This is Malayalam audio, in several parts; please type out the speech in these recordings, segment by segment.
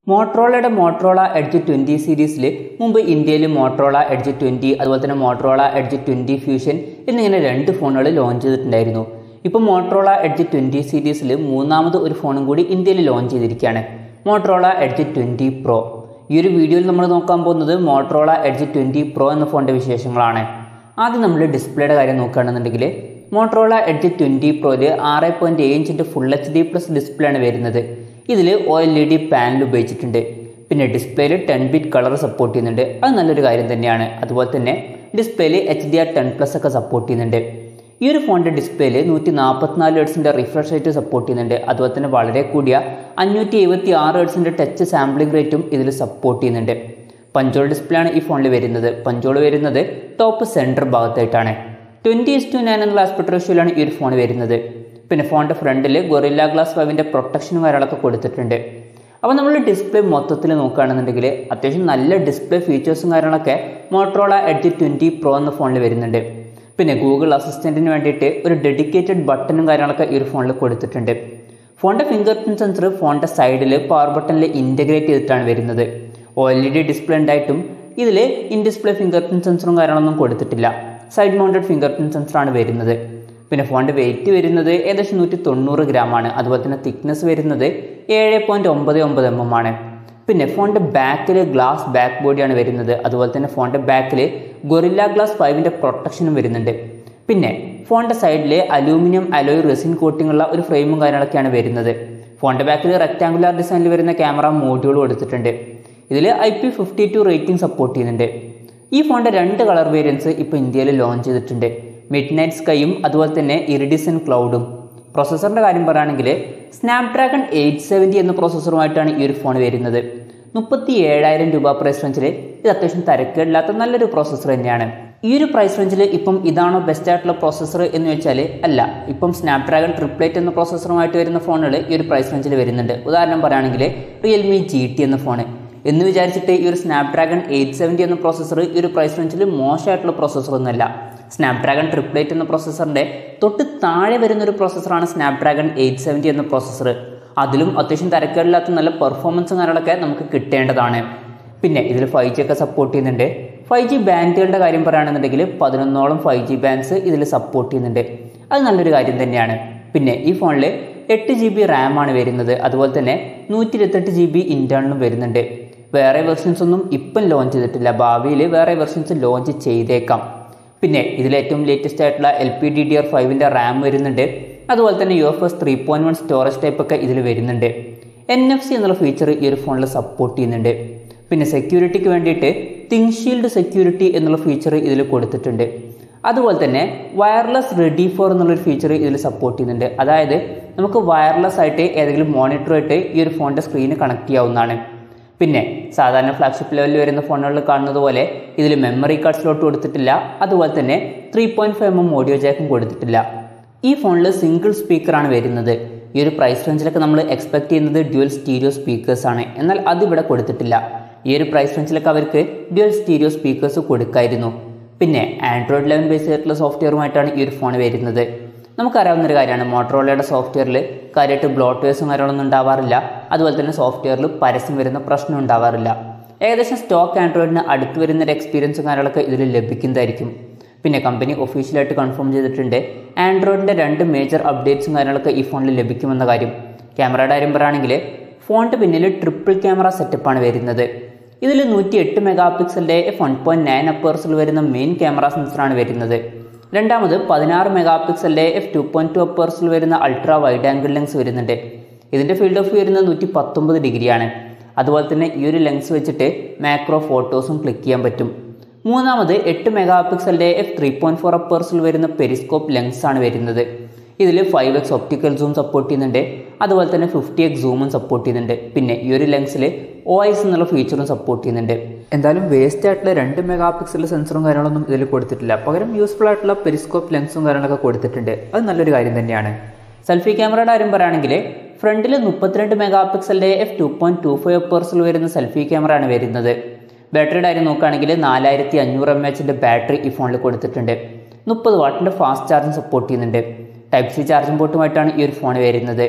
മോട്ടറോളയുടെ മോട്ടറോള എഡ്ജ് ട്വൻറ്റി സീരീസിൽ മുമ്പ് ഇന്ത്യയിൽ മോട്ടറോള എഡ്ജ് ട്വൻറ്റി അതുപോലെ തന്നെ മോട്ടറോള എഡ്ജ് ട്വൻറ്റി ഫ്യൂഷൻ എന്നിങ്ങനെ രണ്ട് ഫോണുകൾ ലോഞ്ച് ചെയ്തിട്ടുണ്ടായിരുന്നു ഇപ്പോൾ മോട്ടറോള എഡ്ജ് ട്വൻറ്റി സീരീസിൽ മൂന്നാമത് ഒരു ഫോണും കൂടി ഇന്ത്യയിൽ ലോഞ്ച് ചെയ്തിരിക്കുകയാണ് മോട്ടറോള എഡ്ജ് ട്വൻറ്റി പ്രോ ഈ ഒരു വീഡിയോയിൽ നമ്മൾ നോക്കാൻ പോകുന്നത് മോട്ടറോള എഡ്ജ് ട്വൻറ്റി പ്രോ എന്ന ഫോണിൻ്റെ വിശേഷങ്ങളാണ് ആദ്യം നമ്മൾ ഡിസ്പ്ലേയുടെ കാര്യം നോക്കുകയാണെന്നുണ്ടെങ്കിൽ മോട്ടറോള എഡ്ജ് ട്വൻറ്റി പ്രോയിൽ ആറ് പോയിൻറ്റ് ഏഴ് ഇഞ്ചിൻ്റെ full H D plus display ആണ് വരുന്നത് ഇതിൽ O L E D panel ഉപയോഗിച്ചിട്ടുണ്ട് പിന്നെ ഡിസ്പ്ലേയിൽ ടെൻ ബിറ്റ് കളർ സപ്പോർട്ട് ചെയ്യുന്നുണ്ട് അത് നല്ലൊരു കാര്യം തന്നെയാണ് അതുപോലെ തന്നെ ഡിസ്പ്ലേയിൽ H D R ten plus ഒക്കെ സപ്പോർട്ട് ചെയ്യുന്നുണ്ട് ഈ ഒരു ഫോണിൻ്റെ ഡിസ്പ്ലേയിൽ നൂറ്റി നാൽപ്പത്തിനാല് ഹെഡ്സിൻ്റെ റിഫ്രഷ് റേറ്റ് സപ്പോർട്ട് ചെയ്യുന്നുണ്ട് അതുപോലെ തന്നെ വളരെ കൂടിയ അഞ്ഞൂറ്റി എഴുപത്തി ആറ് ഹെഡ്സിൻ്റെ ടച്ച് സാമ്പിളിംഗ് റേറ്റും ഇതിൽ സപ്പോർട്ട് ചെയ്യുന്നുണ്ട് പഞ്ചോൾ ഡിസ്പ്ലേ ആണ് ഈ ഫോണിൽ വരുന്നത് പഞ്ചോൾ വരുന്നത് ടോപ്പ് സെൻറ്റർ ഭാഗത്തായിട്ടാണ് ട്വൻറ്റി ഇസ് ടു നയൻ എന്നുള്ള ആസ്പെക്ട് റേഷ്യോയിലാണ് ഈ ഒരു ഫോൺ വരുന്നത് പിന്നെ ഫോണിൻ്റെ ഫ്രണ്ടിൽ ഗൊറില്ല ഗ്ലാസ് ഫൈവിൻ്റെ പ്രൊട്ടക്ഷനും കാര്യങ്ങളൊക്കെ കൊടുത്തിട്ടുണ്ട് അപ്പോൾ നമ്മൾ ഡിസ്പ്ലേ മൊത്തത്തിൽ നോക്കുകയാണെന്നുണ്ടെങ്കിൽ അത്യാവശ്യം നല്ല ഡിസ്പ്ലേ ഫീച്ചേഴ്സും കാര്യങ്ങളൊക്കെ മോട്ടറോള എഡ്ജ് ട്വൻറ്റി പ്രോ എന്ന ഫോണിൽ വരുന്നുണ്ട് പിന്നെ ഗൂഗിൾ അസിസ്റ്റൻറ്റിന് വേണ്ടിയിട്ട് ഒരു ഡെഡിക്കേറ്റഡ് ബട്ടണും കാര്യങ്ങളൊക്കെ ഈ ഒരു ഫോണിൽ കൊടുത്തിട്ടുണ്ട് ഫോണിൻ്റെ ഫിംഗർ പ്രിൻറ്റ് സെൻസർ ഫോണിൻ്റെ സൈഡിൽ പവർ ബട്ടണിൽ ഇൻറ്റഗ്രേറ്റ് ചെയ്തിട്ടാണ് വരുന്നത് O L E D display ഉണ്ടായിട്ടും ഇതിൽ ഇൻ ഡിസ്പ്ലേ ഫിംഗർ പ്രിൻറ്റ് സെൻസറും കാര്യങ്ങളൊന്നും കൊടുത്തിട്ടില്ല സൈഡ് മൗണ്ടഡ് ഫിംഗർ പ്രിൻറ്റ് സെൻസറാണ് വരുന്നത് പിന്നെ ഫോണിൻ്റെ വെയിറ്റ് വരുന്നത് ഏകദേശം നൂറ്റി തൊണ്ണൂറ് ഗ്രാമാണ് അതുപോലെ തന്നെ തിക്നെസ് വരുന്നത് ഏഴ് പോയിൻറ്റ് ഒമ്പത് ഒമ്പത് എം എം ആണ് പിന്നെ ഫോണിൻ്റെ ബാക്കിൽ ഗ്ലാസ് ബാക്ക് ബോഡിയാണ് വരുന്നത് അതുപോലെ തന്നെ ഫോണിൻ്റെ ബാക്കിൽ ഗൊറില്ല ഗ്ലാസ് ഫൈവിൻ്റെ പ്രൊട്ടക്ഷനും വരുന്നുണ്ട് പിന്നെ ഫോണിൻ്റെ സൈഡിൽ അലൂമിനിയം അലോയ് റെസിൻ കോട്ടിംഗ് ഉള്ള ഒരു ഫ്രെയിമും കാര്യങ്ങളൊക്കെയാണ് വരുന്നത് ഫോണിൻ്റെ ബാക്കിൽ റെക്ടാങ്കുലർ ഡിസൈനിൽ വരുന്ന ക്യാമറ മോഡ്യൂൾ കൊടുത്തിട്ടുണ്ട് ഇതിൽ I P fifty two rating support ചെയ്യുന്നുണ്ട് ഈ ഫോണിൻ്റെ രണ്ട് കളർ വേരിയൻസ് ഇപ്പോൾ ഇന്ത്യയിൽ ലോഞ്ച് ചെയ്തിട്ടുണ്ട് മിഡ് നൈറ്റ് സ്കൈയും അതുപോലെ തന്നെ ഇറിഡിസൺ ക്ലൗഡും പ്രോസസ്സറിൻ്റെ കാര്യം പറയുകയാണെങ്കിൽ സ്നാപ്ഡ്രാഗൺ എയ്റ്റ് സെവൻറ്റി എന്ന പ്രോസസ്സറുമായിട്ടാണ് ഈ ഒരു ഫോൺ വരുന്നത് മുപ്പത്തി ഏഴായിരം രൂപ പ്രൈസ് റേഞ്ചിൽ ഇത് അത്യാവശ്യം തരക്കേടില്ലാത്ത നല്ലൊരു പ്രോസസ്സർ തന്നെയാണ് ഈ ഒരു പ്രൈസ് റേഞ്ചിൽ ഇപ്പം ഇതാണോ ബെസ്റ്റ് ആയിട്ടുള്ള പ്രോസസ്സർ എന്ന് വെച്ചാൽ അല്ല ഇപ്പം സ്നാപ്ഡ്രാഗൺ ട്രിപ്ലേറ്റ് എന്ന പ്രോസസ്സറുമായിട്ട് വരുന്ന ഫോണുകൾ ഈ ഒരു പ്രൈസ് റേഞ്ചിൽ വരുന്നുണ്ട് ഉദാഹരണം പറയുകയാണെങ്കിൽ റിയൽമി ജി ടി എന്ന ഫോൺ എന്ന് വിചാരിച്ചിട്ട് ഈ ഒരു സ്നാപ്ഡ്രാഗൺ എയ്റ്റ് സെവൻറ്റി എന്ന പ്രോസസ്സർ ഈ ഒരു പ്രൈസ് റേഞ്ചിൽ മോശമായിട്ടുള്ള പ്രോസസ്സർ ഒന്നുമല്ല സ്നാപ്ഡ്രാഗൺ ട്രിപ്ലേറ്റ് എന്ന പ്രോസസ്സറിൻ്റെ തൊട്ട് താഴെ വരുന്ന ഒരു പ്രോസസ്സറാണ് സ്നാപ്ഡ്രാഗൺ എയ്റ്റ് സെവൻറ്റി എന്ന പ്രോസസ്സർ അതിലും അത്യാവശ്യം തരക്കേടില്ലാത്ത നല്ല പെർഫോമൻസും കാര്യങ്ങളൊക്കെ നമുക്ക് കിട്ടേണ്ടതാണ് പിന്നെ ഇതിൽ ഫൈവ് ജി ഒക്കെ സപ്പോർട്ട് ചെയ്യുന്നുണ്ട് ഫൈവ് ജി ബാൻഡുകളുടെ കാര്യം പറയുകയാണെന്നുണ്ടെങ്കിൽ പതിനൊന്നോളം ഫൈവ് ജി ബാൻഡ്സ് ഇതിൽ സപ്പോർട്ട് ചെയ്യുന്നുണ്ട് അത് നല്ലൊരു കാര്യം തന്നെയാണ് പിന്നെ ഈ ഫോണിൽ എട്ട് ജി ബി റാം ആണ് വരുന്നത് അതുപോലെ തന്നെ നൂറ്റി ഇരുപത്തെട്ട് ജി ബി ഇൻറ്റേർണലും വരുന്നുണ്ട് വേറെ വെർഷൻസ് ഒന്നും ഇപ്പം ലോഞ്ച് ചെയ്തിട്ടില്ല ഭാവിയിൽ വേറെ വെർഷൻസ് ലോഞ്ച് ചെയ്തേക്കാം പിന്നെ ഇതിൽ ഏറ്റവും ലേറ്റസ്റ്റ് ആയിട്ടുള്ള L P D D R ഫൈവിൻ്റെ റാം വരുന്നുണ്ട് അതുപോലെ തന്നെ U F S three point one storage type ഒക്കെ ഇതിൽ വരുന്നുണ്ട് എൻ എഫ് സി എന്നുള്ള ഫീച്ചർ ഈ ഒരു ഫോണിൽ സപ്പോർട്ട് ചെയ്യുന്നുണ്ട് പിന്നെ സെക്യൂരിറ്റിക്ക് വേണ്ടിയിട്ട് തിങ് ഷീൽഡ് സെക്യൂരിറ്റി എന്നുള്ള ഫീച്ചർ ഇതിൽ കൊടുത്തിട്ടുണ്ട് അതുപോലെ തന്നെ വയർലെസ് റെഡി ഫോർ എന്നുള്ളൊരു ഫീച്ചർ ഇതിൽ സപ്പോർട്ട് ചെയ്യുന്നുണ്ട് അതായത് നമുക്ക് വയർലെസ് ആയിട്ട് ഏതെങ്കിലും മോണിറ്ററുമായിട്ട് ഈ ഒരു ഫോണിൻ്റെ സ്ക്രീന് കണക്ട് ചെയ്യാവുന്നതാണ് പിന്നെ സാധാരണ ഫ്ലാഗ്ഷിപ്പ് ലെവലിൽ വരുന്ന ഫോണുകളിൽ കാണുന്നത് പോലെ ഇതിൽ മെമ്മറി കാർഡ് സ്ലോട്ട് കൊടുത്തിട്ടില്ല അതുപോലെ തന്നെ three point five M audio ജാക്കും കൊടുത്തിട്ടില്ല ഈ ഫോണിൽ സിംഗിൾ സ്പീക്കറാണ് വരുന്നത് ഈ ഒരു പ്രൈസ് റേഞ്ചിലൊക്കെ നമ്മൾ എക്സ്പെക്ട് ചെയ്യുന്നത് ഡ്യുവൽ സ്റ്റീരിയോ സ്പീക്കേഴ്സ് ആണ് എന്നാൽ അതിവിടെ കൊടുത്തിട്ടില്ല ഈ ഒരു പ്രൈസ് റേഞ്ചിലൊക്കെ അവർക്ക് ഡ്യുവൽ സ്റ്റീരിയോ സ്പീക്കേഴ്സ് കൊടുക്കായിരുന്നു പിന്നെ ആൻഡ്രോയിഡ് ലെവൻ ബേസ് ചെയ്തിട്ടുള്ള സോഫ്റ്റ്വെയറുമായിട്ടാണ് ഈ ഒരു ഫോൺ വരുന്നത് നമുക്കറിയാവുന്ന ഒരു കാര്യമാണ് മോട്ടറോളയുടെ സോഫ്റ്റ്വെയറിൽ കാര്യമായിട്ട് ബ്ലോട്ട്വേഴ്സും കാര്യങ്ങളൊന്നും ഉണ്ടാവാറില്ല അതുപോലെ തന്നെ സോഫ്റ്റ്വെയറിൽ പരസ്യം വരുന്ന പ്രശ്നം ഉണ്ടാവാറില്ല ഏകദേശം സ്റ്റോക്ക് ആൻഡ്രോയിഡിന് അടുത്ത് വരുന്ന ഒരു എക്സ്പീരിയൻസും കാര്യങ്ങളൊക്കെ ഇതിൽ ലഭിക്കുന്നതായിരിക്കും പിന്നെ കമ്പനി ഒഫീഷ്യലായിട്ട് കൺഫേം ചെയ്തിട്ടുണ്ട് ആൻഡ്രോയിഡിൻ്റെ രണ്ട് മേജർ അപ്ഡേറ്റ്സും കാര്യങ്ങളൊക്കെ ഈ ഫോണിൽ ലഭിക്കുമെന്ന കാര്യം ക്യാമറയുടെ കാര്യം പറയുകയാണെങ്കിൽ ഫോണിൻ്റെ പിന്നിൽ ട്രിപ്പിൾ ക്യാമറ സെറ്റപ്പാണ് വരുന്നത് ഇതിൽ നൂറ്റി എട്ട് മെഗാ പിക്സലിൻ്റെ എഫ് വൺ പോയിൻറ്റ് നയൻ അപ്പേഴ്സിൽ വരുന്ന മെയിൻ ക്യാമറ സെൻസറാണ് വരുന്നത് രണ്ടാമത് പതിനാറ് മെഗാ പിക്സലിൻ്റെ എഫ് ടു പോയിൻറ്റ് ടു അപ്പേഴ്സിൽ വരുന്ന അൾട്രാ വൈഡ് ആംഗിൾ ലെൻസ് വരുന്നുണ്ട് ഇതിൻ്റെ ഫീൽഡ് ഓഫ് വ്യൂ വരുന്നത് നൂറ്റി പത്തൊമ്പത് ഡിഗ്രിയാണ് അതുപോലെ തന്നെ ഈ ഒരു ലെൻസ് വെച്ചിട്ട് മാക്രോ ഫോട്ടോസും ക്ലിക്ക് ചെയ്യാൻ പറ്റും മൂന്നാമത് എട്ട് മെഗാ പിക്സലിൻ്റെ എഫ് ത്രീ പോയിൻറ്റ് ഫോർ അപ്പേഴ്സിൽ വരുന്ന പെരിസ്കോപ്പ് ലെൻസ് ആണ് വരുന്നത് ഇതിൽ five X optical zoom support ചെയ്യുന്നുണ്ട് അതുപോലെ തന്നെ ഫിഫ്റ്റി എക്സ് സൂമും സപ്പോർട്ട് ചെയ്യുന്നുണ്ട് പിന്നെ ഈ ഒരു ലെൻസിൽ ഒ ഐസ് എന്നുള്ള ഫീച്ചറും സപ്പോർട്ട് ചെയ്യുന്നുണ്ട് എന്തായാലും വേസ്റ്റ് ആയിട്ടുള്ള രണ്ട് മെഗാ പിക്സൽ സെൻസറും കാര്യങ്ങളൊന്നും ഇതിൽ കൊടുത്തിട്ടില്ല പകരം യൂസ്ഫുൾ ആയിട്ടുള്ള പെരിസ്കോപ്പ് ലെൻസും കാര്യങ്ങളൊക്കെ കൊടുത്തിട്ടുണ്ട് അത് നല്ലൊരു കാര്യം തന്നെയാണ് സെൽഫി ക്യാമറയുടെ കാര്യം പറയുകയാണെങ്കിൽ ഫ്രണ്ടിൽ മുപ്പത്തിരണ്ട് മെഗാ പിക്സലിൻ്റെ F two point two five പേഴ്സിൽ വരുന്ന സെൽഫി ക്യാമറയാണ് വരുന്നത് ബാറ്ററിയുടെ കാര്യം നോക്കുകയാണെങ്കിൽ നാലായിരത്തി അഞ്ഞൂറ് എം എച്ചിൻ്റെ ബാറ്ററി ഈ ഫോണിൽ കൊടുത്തിട്ടുണ്ട് മുപ്പത് വാട്ടിൻ്റെ ഫാസ്റ്റ് ചാർജിങ് സപ്പോർട്ട് ചെയ്യുന്നുണ്ട് ടൈപ്പ് സി ചാർജിംഗ് പോർട്ടുമായിട്ടാണ് ഈ ഒരു ഫോൺ വരുന്നത്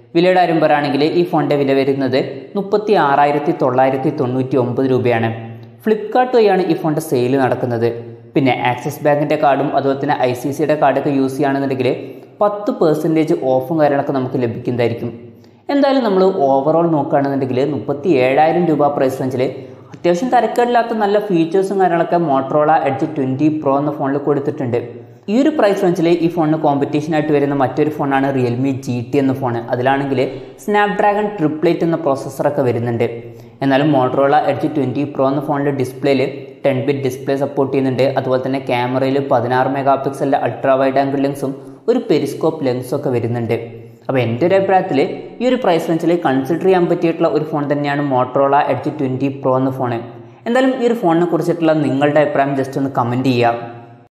വിലയുടെ കാര്യം പറയുകയാണെങ്കിൽ ഈ ഫോണിൻ്റെ വില വരുന്നത് മുപ്പത്തി ആറായിരത്തി തൊള്ളായിരത്തി തൊണ്ണൂറ്റി ഒമ്പത് രൂപയാണ് ഫ്ലിപ്കാർട്ട് വഴിയാണ് ഈ ഫോണിൻ്റെ സെയിൽ നടക്കുന്നത് പിന്നെ ആക്സിസ് ബാങ്കിൻ്റെ കാർഡും അതുപോലെ തന്നെ ഐ സി സിയുടെ കാർഡൊക്കെ യൂസ് ചെയ്യുകയാണെന്നുണ്ടെങ്കിൽ പത്ത് പെർസെൻറ്റേജ് ഓഫും കാര്യങ്ങളൊക്കെ നമുക്ക് ലഭിക്കുന്നതായിരിക്കും എന്തായാലും നമ്മൾ ഓവറോൾ നോക്കുകയാണെന്നുണ്ടെങ്കിൽ മുപ്പത്തി ഏഴായിരം രൂപ പ്രൈസ് റേഞ്ചിൽ അത്യാവശ്യം തരക്കേടില്ലാത്ത നല്ല ഫീച്ചേഴ്സും കാര്യങ്ങളൊക്കെ മോട്ടറോള എഡ്ജ് ട്വൻറ്റി പ്രോ എന്ന ഫോണിൽ കൊടുത്തിട്ടുണ്ട് ഈ ഒരു പ്രൈസ് റേഞ്ചിൽ ഈ ഫോണിന് കോമ്പറ്റീഷൻ ആയിട്ട് വരുന്ന മറ്റൊരു ഫോണാണ് റിയൽമി ജി ടി എന്ന ഫോൺ അതിലാണെങ്കിൽ സ്നാപ്ഡ്രാഗൺ ട്രിപ്ലേറ്റ് എന്ന പ്രോസസ്സറൊക്കെ വരുന്നുണ്ട് എന്നാലും മോട്ടറോള എഡ്ജ് ട്വൻറ്റി പ്രോ എന്ന ഫോണിൻ്റെ ഡിസ്പ്ലേയിൽ ടെൻ ബിറ്റ് ഡിസ്പ്ലേ സപ്പോർട്ട് ചെയ്യുന്നുണ്ട് അതുപോലെ തന്നെ ക്യാമറയിൽ പതിനാറ് മെഗാ പിക്സലിൻ്റെ അൾട്രാ വൈഡ് ആംഗിൾ ലെൻസും ഒരു പെരിസ്കോപ്പ് ലെൻസും ഒക്കെ വരുന്നുണ്ട് അപ്പോൾ എൻ്റെ ഒരു അഭിപ്രായത്തിൽ ഈ ഒരു പ്രൈസ് റേഞ്ചിൽ കൺസിഡർ ചെയ്യാൻ പറ്റിയിട്ടുള്ള ഒരു ഫോൺ തന്നെയാണ് മോട്ടറോള എഡ്ജ് ട്വൻറ്റി പ്രോ എന്ന ഫോൺ എന്തായാലും ഈ ഒരു ഫോണിനെ കുറിച്ചിട്ടുള്ള നിങ്ങളുടെ അഭിപ്രായം ജസ്റ്റ് ഒന്ന് കമൻറ്റ് ചെയ്യുക